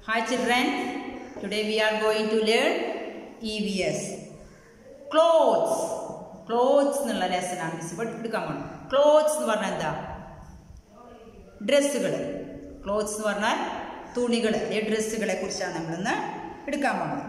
Hi children, today we are going to learn EVS. Clothes. Clothes എന്നുള്ള lesson ആണ് miss ഇവിടെ എടുക്കാൻ പോകണം ക്ലോത്ത്സ് എന്ന് പറഞ്ഞാൽ എന്താ ഡ്രസ്സുകൾ ക്ലോത്ത്സ് എന്ന് പറഞ്ഞാൽ തുണികൾ ഈ ഡ്രസ്സുകളെ കുറിച്ചാണ് നമ്മളിന്ന് എടുക്കാൻ പോകുന്നത്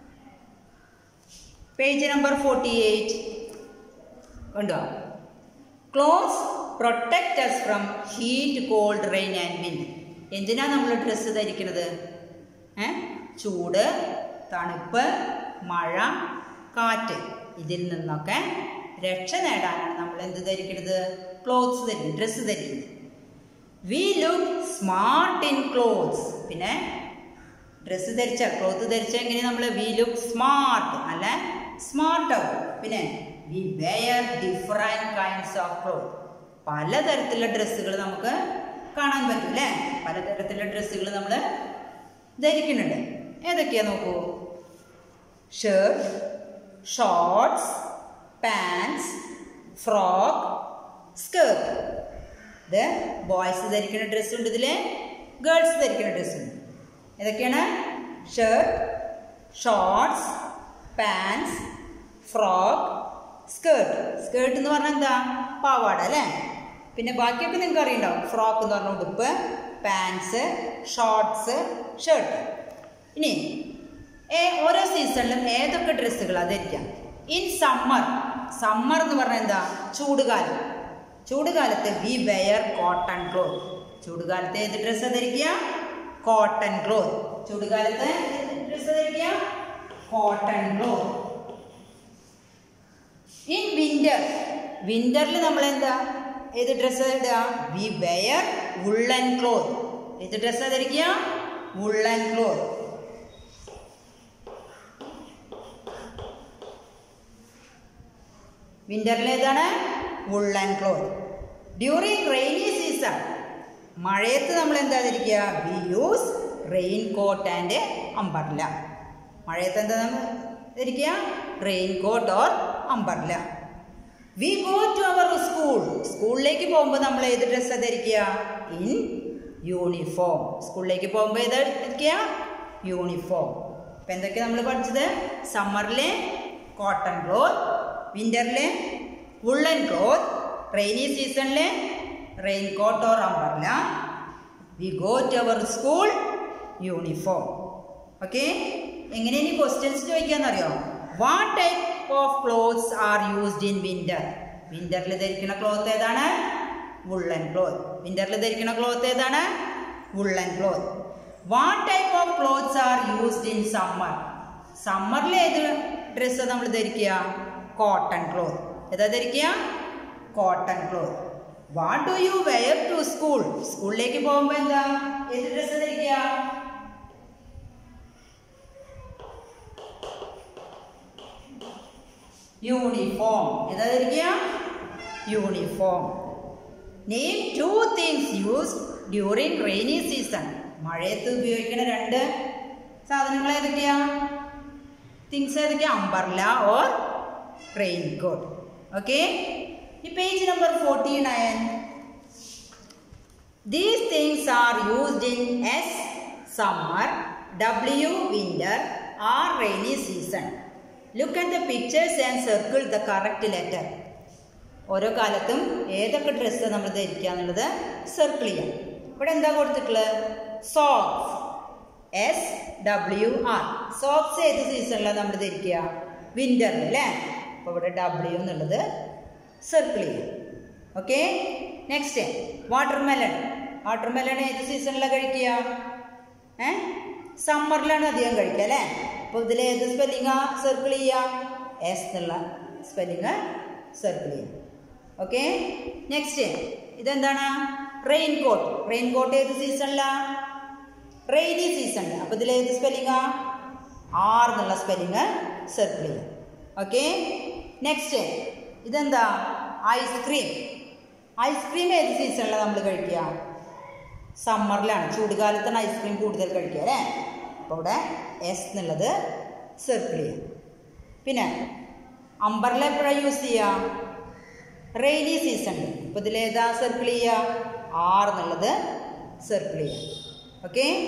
പേജ് നമ്പർ ഫോർട്ടി എയ്റ്റ് കണ്ടോ clothes protect us from heat cold rain and wind എന്തിനാ നമ്മൾ ഡ്രസ്സ് ധരിക്കുന്നത് ഏ ചൂട് തണുപ്പ് മഴ കാറ്റ് ഇതിൽ നിന്നൊക്കെ രക്ഷ നേടാനാണ് നമ്മൾ എന്ത് ധരിക്കുന്നത് ക്ലോത്ത്സ് ധരിക്കുന്നത് ഡ്രസ്സ് ധരിക്കുന്നത് we look smart in clothes പിന്നെ ഡ്രസ്സ് ധരിച്ച ക്ലോത്ത് ധരിച്ച എങ്ങനെ നമ്മൾ വി ലുക്ക് സ്മാർട്ട് നല്ല സ്മാർട്ട് ആവും പിന്നെ we wear different kinds of cloth പലതരത്തിലുള്ള ഡ്രസ്സുകൾ നമുക്ക് കാണാൻ പറ്റും അല്ലേ പലതരത്തിലുള്ള ഡ്രസ്സുകൾ നമ്മൾ ധരിക്കുന്നുണ്ട് ഏതൊക്കെയാ നോക്കൂ shirt shorts pants frock skirt ഇത് ബോയ്സ് ധരിക്കുന്ന ഡ്രസ്സുണ്ട് ഇതിൽ ഗേൾസ് ധരിക്കുന്ന ഡ്രസ്സുണ്ട് ഏതൊക്കെയാണ് shirt shorts pants frock skirt skirt എന്ന് പറഞ്ഞാൽ എന്താ പാവാട അല്ലേ പിന്നെ ബാക്കിയൊക്കെ നിങ്ങൾക്ക് അറിയണ്ടാവും ഫ്രോക്ക് എന്ന് പറഞ്ഞ ഉടുപ്പ് പാൻസ് ഷോർട്സ് ഷർട്ട് ഇനി ഏ ഓരോ സീസണിലും ഏതൊക്കെ ഡ്രസ്സുകളാണ് ധരിക്കാം ഇൻ സമ്മർ സമ്മർ എന്ന് പറഞ്ഞാൽ എന്താ ചൂടുകാലം ചൂടുകാലത്ത് വി വെയർ കോട്ടൺ ക്ലോത്ത് ചൂടുകാലത്ത് ഏത് ഡ്രസ്സാണ് ധരിക്കുക കോട്ടൺ ക്ലോത്ത് ചൂടുകാലത്ത് ഡ്രസ്സ് ധരിക്കുക കോട്ടൺ ക്ലോത്ത് ഇൻ വിന്റർ വിന്ററിൽ നമ്മൾ എന്താ ഏത് ഡ്രസ്സ് ഇടുക വി വെയർ വുള്ളൻ ക്ലോത്ത് ഏത് ഡ്രസ്സാണ് ധരിക്കുക വുള്ളൻ ക്ലോത്ത് വിന്ററിൽ ഏതാണ് woollen cloth during rainy season മഴയത്ത് നമ്മൾ എന്താ ധരിക്കുക we use raincoat and umbrella മഴയത്ത് എന്താ നമ്മൾ ധരിക്കുക raincoat or umbrella we go to our school സ്കൂളിലേക്ക് പോകുമ്പോൾ നമ്മൾ ഏത് ഡ്രസ്സാണ് ധരിക്കുക ഇൻ യൂണിഫോം സ്കൂളിലേക്ക് പോകുമ്പോൾ ഏതാ ധരിക്കുക യൂണിഫോം ഇപ്പം എന്തൊക്കെയാണ് നമ്മൾ പഠിച്ചത് സമ്മറിലെ കോട്ടൺ ക്ലോത്ത് വിൻ്ററിലെ വുള്ളൻ ക്ലോത്ത് റെയിനി സീസണിലെ raincoat or umbrella we go to our school uniform okay എങ്ങനെ ഇനി ക്വസ്റ്റ്യൻസ് ചോദിക്കാന്നറിയോ what type of clothes are used in winter വിന്ററിൽ ധരിക്കുന്ന ക്ലോത്ത് ഏതാണ് വുള്ളൻ ക്ലോത്ത് വിന്ററിൽ ധരിക്കുന്ന ക്ലോത്ത് ഏതാണ് woollen cloth what type of clothes are used in summer സമ്മറിൽ ഏത് ഡ്രസ്സ് നമ്മൾ ധരിക്കുക കോട്ടൺ ക്ലോത്ത് ഏതാ ധരിക്കുക cotton cloth what do you wear to school സ്കൂളിലേക്ക് പോകുമ്പോൾ എന്താ ഏത് ഡ്രസ്സ് ധരിക്കുക യൂണിഫോം ഏതാ ധരിക്കുക uniform name two things use during rainy season മഴയത്ത് ഉപയോഗിക്കുന്ന രണ്ട് സാധനങ്ങൾ ഏതൊക്കെയാ തിങ്സ് ഏതൊക്കെയാ umbrella or raincoat okay ഈ page number forty nine these things are used in S summer W winter R rainy season look at the pictures and circle the correct letter ഓരോ കാലത്തും ഏതൊക്കെ dress നമ്മൾ ധരിക്കുക എന്നുള്ളത് circle ചെയ്യാം ഇവിടെ എന്താ കൊടുത്തിട്ടുള്ളത് socks S W R socks ഏത് സീസണിലാണ് നമ്മൾ ധരിക്കുക വിൻ്ററിൽ അല്ലേ അപ്പോൾ ഇവിടെ ഡബ്ല്യു എന്നുള്ളത് സർക്കിൾ ചെയ്യും okay next watermelon watermelon ഏത് സീസണിലാണ് കഴിക്കുക ഏ സമ്മറിലാണ് അധികം കഴിക്കുക അല്ലേ അപ്പോൾ ഇതിൽ ഏത് സ്പെല്ലിങ്ങാ സർക്കിൾ ചെയ്യുക എസ് എന്നുള്ള സ്പെല്ലിങ് സർക്കിൾ ചെയ്യും ഓക്കെ നെക്സ്റ്റ് ഇതെന്താണ് റെയിൻ കോട്ട് റെയിൻ കോട്ട് ഏത് സീസണിലാണ് റെയിനി സീസണിൽ അപ്പോൾ ഇതിൽ ഏത് സ്പെല്ലിങ്ങാ ആർ എന്നുള്ള സ്പെല്ലിങ് സർക്കിൾ ചെയ്യും ഓക്കെ നെക്സ്റ്റ് ഇതെന്താ ഐസ്ക്രീം ഐസ്ക്രീം ഏത് സീസണിലാണ് നമ്മൾ കഴിക്കുക സമ്മറിലാണ് ചൂടുകാലത്താണ് ഐസ്ക്രീം കൂടുതൽ കഴിക്കുക അല്ലേ അപ്പോൾ ഇവിടെ എസ് എന്നുള്ളത് സർക്കിൾ ചെയ്യാം പിന്നെ അമ്പർല എപ്പോഴാണ് യൂസ് ചെയ്യുക റെയിനി സീസണിൽ ഇപ്പോൾ ഇതിലേതാ സർക്കിൾ ചെയ്യുക ആർ എന്നുള്ളത് സർക്കിൾ ചെയ്യാം ഓക്കെ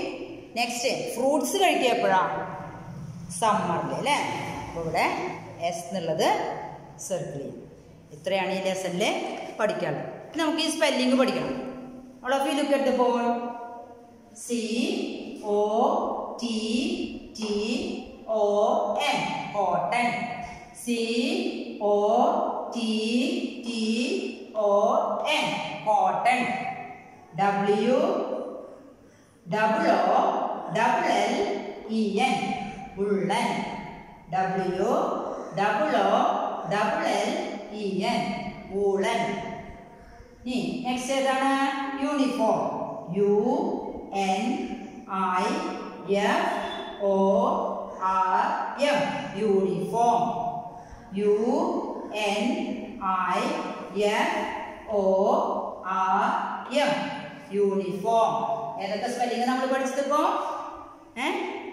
നെക്സ്റ്റ് ഫ്രൂട്ട്സ് കഴിക്കുക എപ്പോഴാ സമ്മറിൽ അല്ലേ അപ്പോൾ ഇവിടെ എസ് എന്നുള്ളത് സർക്കിൾ ചെയ്യും ഇത്രയാണ് ഈ ലെസണിൽ പഠിക്കാനുള്ളത് ഇനി നമുക്ക് ഈ സ്പെല്ലിംഗ് പഠിക്കണം all of you look at the ball C O T T O N cotton C O T T O N cotton W double O double L E N woollen W double O double L E N woollen ഇനി next ഏതാണ് uniform U N I F O R M uniform U N I F O R M uniform ഏതൊക്കെ spelling നമ്മൾ പഠിച്ചതിപ്പോ ഏ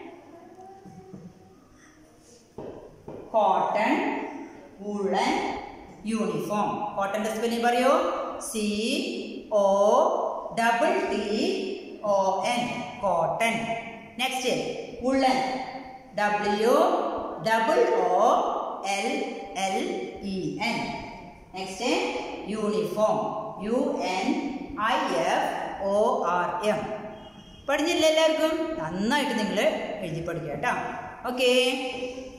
cotton woollen uniform കോട്ടന്റെ spelling പറയൂ C O double T O N cotton next woollen W double O L L E N next uniform U N I F O R M പഠിഞ്ഞില്ല എല്ലാവർക്കും നന്നായിട്ട് നിങ്ങൾ എഴുതി പഠിക്കുക കേട്ടോ ഓക്കേ